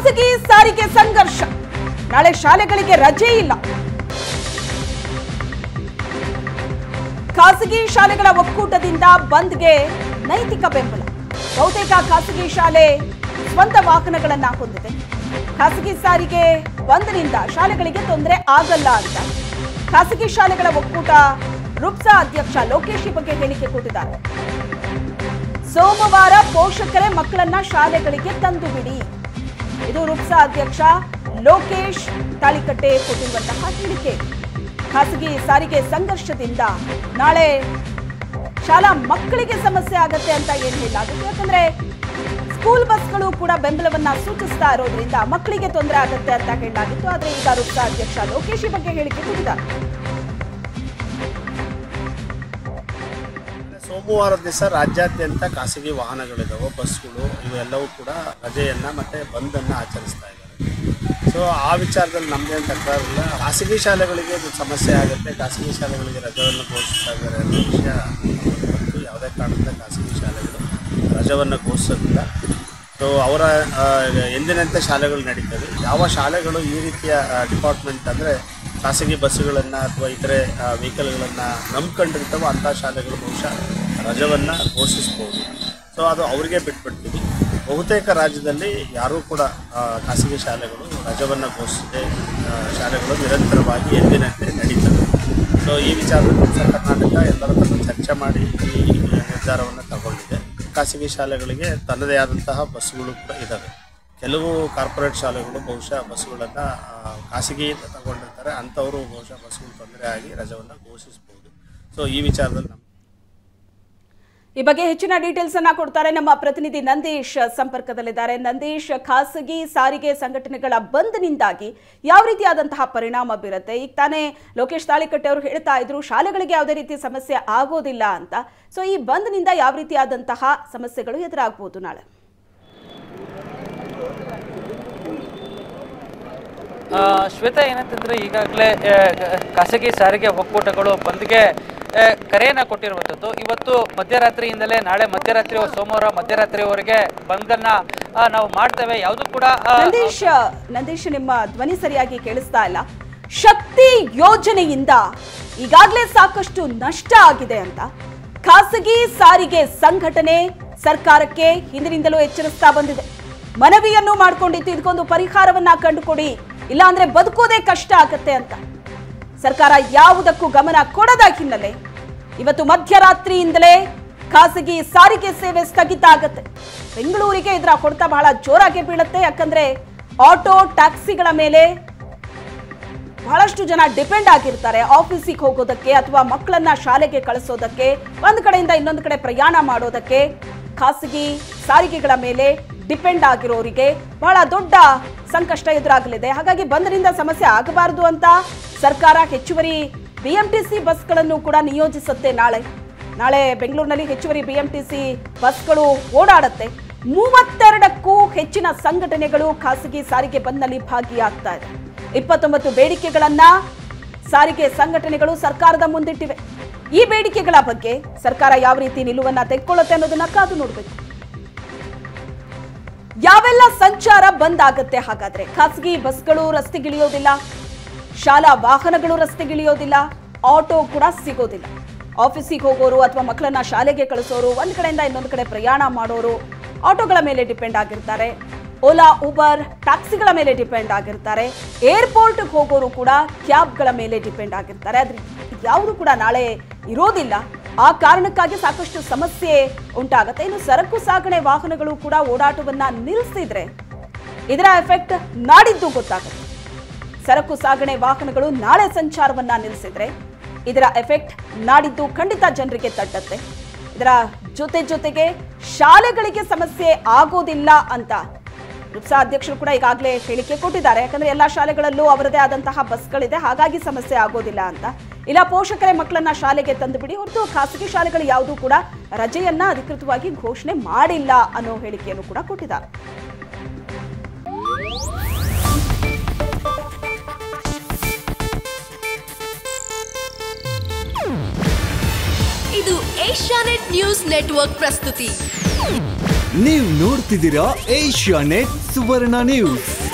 ಖಾಸಗಿ ಸಾರಿಗೆ ಸಂಘರ್ಷ ನಾಳೆ ಶಾಲೆಗಳಿಗೆ ರಜೆ ಇಲ್ಲ ಖಾಸಗಿ ಶಾಲೆಗಳ ಒಕ್ಕೂಟದಿಂದ ಬಂದ್ಗೆ ನೈತಿಕ ಬೆಂಬಲ ಬಹುತೇಕ ಖಾಸಗಿ ಶಾಲೆ ಸ್ವಂತ ವಾಹನಗಳನ್ನ ಹೊಂದಿದೆ ಖಾಸಗಿ ಸಾರಿಗೆ ಬಂದ್ನಿಂದ ಶಾಲೆಗಳಿಗೆ ತೊಂದರೆ ಆಗಲ್ಲ ಅಂತ ಖಾಸಗಿ ಶಾಲೆಗಳ ಒಕ್ಕೂಟ ರುಪ್ಸಾ ಅಧ್ಯಕ್ಷ ಲೋಕೇಶ್ ಈ ಬಗ್ಗೆ ಹೇಳಿಕೆ ಕೊಟ್ಟಿದ್ದಾರೆ ಸೋಮವಾರ ಪೋಷಕರೇ ಮಕ್ಕಳನ್ನ ಶಾಲೆಗಳಿಗೆ ತಂದು ಬಿಡಿ ಇದು ರುಪ್ಸಾ ಅಧ್ಯಕ್ಷ ಲೋಕೇಶ್ ತಾಳಿಕಟ್ಟೆ ಕೊಟ್ಟಿರುವಂತಹ ಹೇಳಿಕೆ ಖಾಸಗಿ ಸಾರಿಗೆ ಸಂಘರ್ಷದಿಂದ ನಾಳೆ ಶಾಲಾ ಮಕ್ಕಳಿಗೆ ಸಮಸ್ಯೆ ಆಗತ್ತೆ ಅಂತ ಏನ್ ಹೇಳಲಾಗುತ್ತೆ ಯಾಕಂದ್ರೆ ಸ್ಕೂಲ್ ಬಸ್ಗಳು ಕೂಡ ಬೆಂಬಲವನ್ನ ಸೂಚಿಸ್ತಾ ಇರೋದ್ರಿಂದ ಮಕ್ಕಳಿಗೆ ತೊಂದರೆ ಆಗತ್ತೆ ಅಂತ ಹೇಳಲಾಗಿತ್ತು ಆದ್ರೆ ಈಗ ರುಪ್ಸಾ ಅಧ್ಯಕ್ಷ ಲೋಕೇಶ್ ಈ ಬಗ್ಗೆ ಹೇಳಿಕೆ ಕೊಟ್ಟಿದ್ದಾರೆ ಸೋಮವಾರ ದಿವಸ ರಾಜ್ಯಾದ್ಯಂತ ಖಾಸಗಿ ವಾಹನಗಳಿದಾವೆ ಬಸ್ಗಳು ಇವೆಲ್ಲವೂ ಕೂಡ ರಜೆಯನ್ನ ಮತ್ತೆ ಬಂದನ್ನು ಆಚರಿಸ್ತಾ ಇದ್ದಾರೆ ಸೊ ಆ ವಿಚಾರದಲ್ಲಿ ನಮ್ಮದೇನು ತಕರಾರಿಲ್ಲ ಖಾಸಗಿ ಶಾಲೆಗಳಿಗೆ ಇದು ಸಮಸ್ಯೆ ಆಗುತ್ತೆ ಖಾಸಗಿ ಶಾಲೆಗಳಿಗೆ ರಜೆಯನ್ನು ಘೋಷಿಸ್ತಾ ಇದ್ದಾರೆ ಅನ್ನೋ ವಿಷಯ ಮತ್ತು ಯಾವುದೇ ಕಾರಣದಿಂದ ಖಾಸಗಿ ಶಾಲೆಗಳು ರಜವನ್ನು ಘೋಷಿಸೋದಿಲ್ಲ ಸೊ ಅವರ ಆ, ಎಂದಿನಂತೆ ಶಾಲೆಗಳು ನಡೀತದೆ ಯಾವ ಶಾಲೆಗಳು ಈ ರೀತಿಯ ಡಿಪಾರ್ಟ್ಮೆಂಟ್ ಅಂದರೆ ಖಾಸಗಿ ಬಸ್ಸುಗಳನ್ನು ಅಥವಾ ಇತರೆ ವೆಹಿಕಲ್ಗಳನ್ನು ನಂಬ್ಕೊಂಡಿರ್ತಾವೋ ಅಂಥ ಶಾಲೆಗಳು ಬಹುಶಃ ರಜವನ್ನು ಘೋಷಿಸ್ಬೋದು ಸೊ ಅದು ಅವರಿಗೆ ಬಿಟ್ಬಿಡ್ತೀವಿ ಬಹುತೇಕ ರಾಜ್ಯದಲ್ಲಿ ಯಾರೂ ಕೂಡ ಆ, ಖಾಸಗಿ ಶಾಲೆಗಳು ರಜವನ್ನು ಘೋಷಿಸದೆ ಆ, ಶಾಲೆಗಳು ನಿರಂತರವಾಗಿ ಎಂದಿನಂತೆ ನಡೀತವೆ ಸೊ ಈ ವಿಚಾರದಲ್ಲಿ ಉತ್ತರ ಕರ್ನಾಟಕ ಎಲ್ಲರ ಹತ್ರ ಚರ್ಚೆ ಮಾಡಿ ಈ ನಿರ್ಧಾರವನ್ನು ತಗೊಂಡಿದೆ ಖಾಸಗಿ ಶಾಲೆಗಳಿಗೆ ತನ್ನದೇ ಆದಂತಹ ಬಸ್ಸುಗಳು ಕೂಡ ಇದ್ದಾವೆ ಕೆಲವು ಕಾರ್ಪೊರೇಟ್ ಶಾಲೆಗಳು ಬಹುಶಃ ಬಸ್ಸುಗಳನ್ನು ಖಾಸಗಿ ತಗೊಂಡಿರ್ತಾರೆ ಅಂಥವರು ಬಹುಶಃ ಬಸ್ಸುಗಳು ತೊಂದರೆ ಆಗಿ ರಜವನ್ನು ಘೋಷಿಸ್ಬೋದು ಸೊ ಈ ವಿಚಾರದಲ್ಲಿ ನಮ್ಮ ಈ ಬಗ್ಗೆ ಹೆಚ್ಚಿನ ಡೀಟೇಲ್ಸ್ ಅನ್ನ ಕೊಡ್ತಾರೆ ನಮ್ಮ ಪ್ರತಿನಿಧಿ ನಂದೀಶ್ ಸಂಪರ್ಕದಲ್ಲಿದ್ದಾರೆ ನಂದೀಶ್ ಖಾಸಗಿ ಸಾರಿಗೆ ಸಂಘಟನೆಗಳ ಬಂದ್ನಿಂದಾಗಿ ಯಾವ ರೀತಿಯಾದಂತಹ ಪರಿಣಾಮ ಬೀರುತ್ತೆ ಈಗ ತಾನೇ ಲೋಕೇಶ್ ತಾಳಿಕಟ್ಟೆ ಅವರು ಹೇಳ್ತಾ ಇದ್ರು ಶಾಲೆಗಳಿಗೆ ಯಾವುದೇ ರೀತಿ ಸಮಸ್ಯೆ ಆಗೋದಿಲ್ಲ ಅಂತ ಸೊ ಈ ಬಂದ್ನಿಂದ ಯಾವ ರೀತಿಯಾದಂತಹ ಸಮಸ್ಯೆಗಳು ಎದುರಾಗಬಹುದು ನಾಳೆ ಆ, ಶ್ವೇತಾ ಏನಂತಂದ್ರೆ ಈಗಾಗಲೇ ಖಾಸಗಿ ಸಾರಿಗೆ ಒಕ್ಕೂಟಗಳು ಬಂದ್ಗೆ ಆ, ಕರೆಯನ್ನ ಕೊಟ್ಟಿರುವಂಥದ್ದು ಇವತ್ತು ಮಧ್ಯರಾತ್ರಿಯಿಂದಲೇ ನಾಳೆ ಮಧ್ಯರಾತ್ರಿ ಸೋಮವಾರ ಮಧ್ಯರಾತ್ರಿವರೆಗೆ ಬಂದನ್ನ ಆ, ನಾವು ಮಾಡ್ತೇವೆ ಯಾವುದು ಕೂಡ ಆ, ನಂದೀಶ್ ನಂದೀಶ್ ನಿಮ್ಮ ಧ್ವನಿ ಸರಿಯಾಗಿ ಕೇಳಿಸ್ತಾ ಇಲ್ಲ ಶಕ್ತಿ ಯೋಜನೆಯಿಂದ ಈಗಾಗಲೇ ಸಾಕಷ್ಟು ನಷ್ಟ ಆಗಿದೆ ಅಂತ ಖಾಸಗಿ ಸಾರಿಗೆ ಸಂಘಟನೆ ಸರ್ಕಾರಕ್ಕೆ ಹಿಂದಿನಿಂದಲೂ ಎಚ್ಚರಿಸ್ತಾ ಬಂದಿದೆ ಮನವಿಯನ್ನು ಮಾಡ್ಕೊಂಡಿತ್ತು ಇದಕ್ಕೊಂದು ಪರಿಹಾರವನ್ನ ಕಂಡುಕೊಡಿ ಇಲ್ಲಾಂದ್ರೆ ಬದುಕೋದೇ ಕಷ್ಟ ಆಗತ್ತೆ ಅಂತ ಸರ್ಕಾರ ಯಾವುದಕ್ಕೂ ಗಮನ ಕೊಡದ ಹಿನ್ನೆಲೆ ಇವತ್ತು ಮಧ್ಯರಾತ್ರಿಯಿಂದಲೇ ಖಾಸಗಿ ಸಾರಿಗೆ ಸೇವೆ ಸ್ಥಗಿತ ಆಗತ್ತೆ ಬೆಂಗಳೂರಿಗೆ ಇದರ ಹೊಡೆತ ಬಹಳ ಜೋರಾಗಿ ಬೀಳುತ್ತೆ ಯಾಕಂದ್ರೆ ಆಟೋ ಟ್ಯಾಕ್ಸಿಗಳ ಮೇಲೆ ಬಹಳಷ್ಟು ಜನ ಡಿಪೆಂಡ್ ಆಗಿರ್ತಾರೆ ಆಫೀಸಿಗೆ ಹೋಗೋದಕ್ಕೆ ಅಥವಾ ಮಕ್ಕಳನ್ನ ಶಾಲೆಗೆ ಕಳಿಸೋದಕ್ಕೆ ಒಂದು ಕಡೆಯಿಂದ ಇನ್ನೊಂದು ಕಡೆ ಪ್ರಯಾಣ ಮಾಡೋದಕ್ಕೆ ಖಾಸಗಿ ಸಾರಿಗೆಗಳ ಮೇಲೆ ಡಿಪೆಂಡ್ ಆಗಿರೋರಿಗೆ ಬಹಳ ದೊಡ್ಡ ಸಂಕಷ್ಟ ಎದುರಾಗಲಿದೆ ಹಾಗಾಗಿ ಬಂದರಿಂದ ಸಮಸ್ಯೆ ಆಗಬಾರದು ಅಂತ ಸರ್ಕಾರ ಹೆಚ್ಚುವರಿ ಬಿಎಂಟಿಸಿ ಬಸ್ಗಳನ್ನು ಕೂಡ ನಿಯೋಜಿಸುತ್ತೆ ನಾಳೆ ನಾಳೆ ಬೆಂಗಳೂರಿನಲ್ಲಿ ಹೆಚ್ಚುವರಿ ಬಿಎಂಟಿಸಿ ಬಸ್ಗಳು ಓಡಾಡುತ್ತೆ ಮೂವತ್ತೆರಡಕ್ಕೂ ಹೆಚ್ಚಿನ ಸಂಘಟನೆಗಳು ಖಾಸಗಿ ಸಾರಿಗೆ ಬಂದ್ನಲ್ಲಿ ಭಾಗಿಯಾಗ್ತಾ ಇದೆ ಇಪ್ಪತ್ತೊಂಬತ್ತು ಬೇಡಿಕೆಗಳನ್ನ ಸಾರಿಗೆ ಸಂಘಟನೆಗಳು ಸರ್ಕಾರದ ಮುಂದಿಟ್ಟಿವೆ ಈ ಬೇಡಿಕೆಗಳ ಬಗ್ಗೆ ಸರ್ಕಾರ ಯಾವ ರೀತಿ ನಿಲುವನ್ನ ತೆಗೆದುಕೊಳ್ಳುತ್ತೆ ಅನ್ನೋದನ್ನ ಕಾದು ನೋಡಬೇಕು ಯಾವೆಲ್ಲ ಸಂಚಾರ ಬಂದ್ ಆಗತ್ತೆ ಹಾಗಾದ್ರೆ ಖಾಸಗಿ ಬಸ್ಗಳು ರಸ್ತೆಗಿಳಿಯೋದಿಲ್ಲ ಶಾಲಾ ವಾಹನಗಳು ರಸ್ತೆಗಿಳಿಯೋದಿಲ್ಲ ಆಟೋ ಕೂಡ ಸಿಗೋದಿಲ್ಲ ಆಫೀಸಿಗೆ ಹೋಗೋರು ಅಥವಾ ಮಕ್ಕಳನ್ನ ಶಾಲೆಗೆ ಕಳಿಸೋರು ಒಂದ್ ಕಡೆಯಿಂದ ಇನ್ನೊಂದು ಕಡೆ ಪ್ರಯಾಣ ಮಾಡೋರು ಆಟೋಗಳ ಮೇಲೆ ಡಿಪೆಂಡ್ ಆಗಿರ್ತಾರೆ ಓಲಾ ಉಬರ್ ಟ್ಯಾಕ್ಸಿಗಳ ಮೇಲೆ ಡಿಪೆಂಡ್ ಆಗಿರ್ತಾರೆ ಏರ್ಪೋರ್ಟ್ಗೆ ಹೋಗೋರು ಕೂಡ ಕ್ಯಾಬ್ಗಳ ಮೇಲೆ ಡಿಪೆಂಡ್ ಆಗಿರ್ತಾರೆ ಆದ್ರೆ ಯಾವುದು ಕೂಡ ನಾಳೆ ಇರೋದಿಲ್ಲ ಆ ಕಾರಣಕ್ಕಾಗಿ ಸಾಕಷ್ಟು ಸಮಸ್ಯೆ ಉಂಟಾಗತ್ತೆ ಇನ್ನು ಸರಕು ಸಾಗಣೆ ವಾಹನಗಳು ಕೂಡ ಓಡಾಟವನ್ನ ನಿಲ್ಲಿಸಿದ್ರೆ ಇದರ ಎಫೆಕ್ಟ್ ನಾಡಿದ್ದು ಗೊತ್ತಾಗುತ್ತೆ ಸರಕು ಸಾಗಣೆ ವಾಹನಗಳು ನಾಳೆ ಸಂಚಾರವನ್ನ ನಿಲ್ಲಿಸಿದ್ರೆ ಇದರ ಎಫೆಕ್ಟ್ ನಾಡಿದ್ದು ಖಂಡಿತ ಜನರಿಗೆ ತಟ್ಟತ್ತೆ ಇದರ ಜೊತೆ ಜೊತೆಗೆ ಶಾಲೆಗಳಿಗೆ ಸಮಸ್ಯೆ ಆಗೋದಿಲ್ಲ ಅಂತ ರುಪ್ಸಾ ಅಧ್ಯಕ್ಷರು ಕೂಡ ಈಗಾಗಲೇ ಹೇಳಿಕೆ ಕೊಟ್ಟಿದ್ದಾರೆ ಯಾಕಂದ್ರೆ ಎಲ್ಲಾ ಶಾಲೆಗಳಲ್ಲೂ ಅವರದೇ ಆದಂತಹ ಬಸ್ಗಳಿದೆ ಹಾಗಾಗಿ ಸಮಸ್ಯೆ ಆಗೋದಿಲ್ಲ ಅಂತ ಇಲ್ಲ ಪೋಷಕರೇ ಮಕ್ಕಳನ್ನ ಶಾಲೆಗೆ ತಂದು ಬಿಡಿ ಹೊರತು ಖಾಸಗಿ ಶಾಲೆಗಳು ಯಾವುದೂ ಕೂಡ ರಜೆಯನ್ನ ಅಧಿಕೃತವಾಗಿ ಘೋಷಣೆ ಮಾಡಿಲ್ಲ ಅನ್ನೋ ಹೇಳಿಕೆಯನ್ನು ಕೂಡ ಕೊಟ್ಟಿದ್ದಾರೆ ಇದು ಏಷ್ಯಾನೆಟ್ ನ್ಯೂಸ್ ನೆಟ್ವರ್ಕ್ ಪ್ರಸ್ತುತಿ ನೀವು ನೋಡ್ತಿದ್ದೀರಾ ಏಷ್ಯಾ ನೆಟ್ ಸುವರ್ಣ ನ್ಯೂಸ್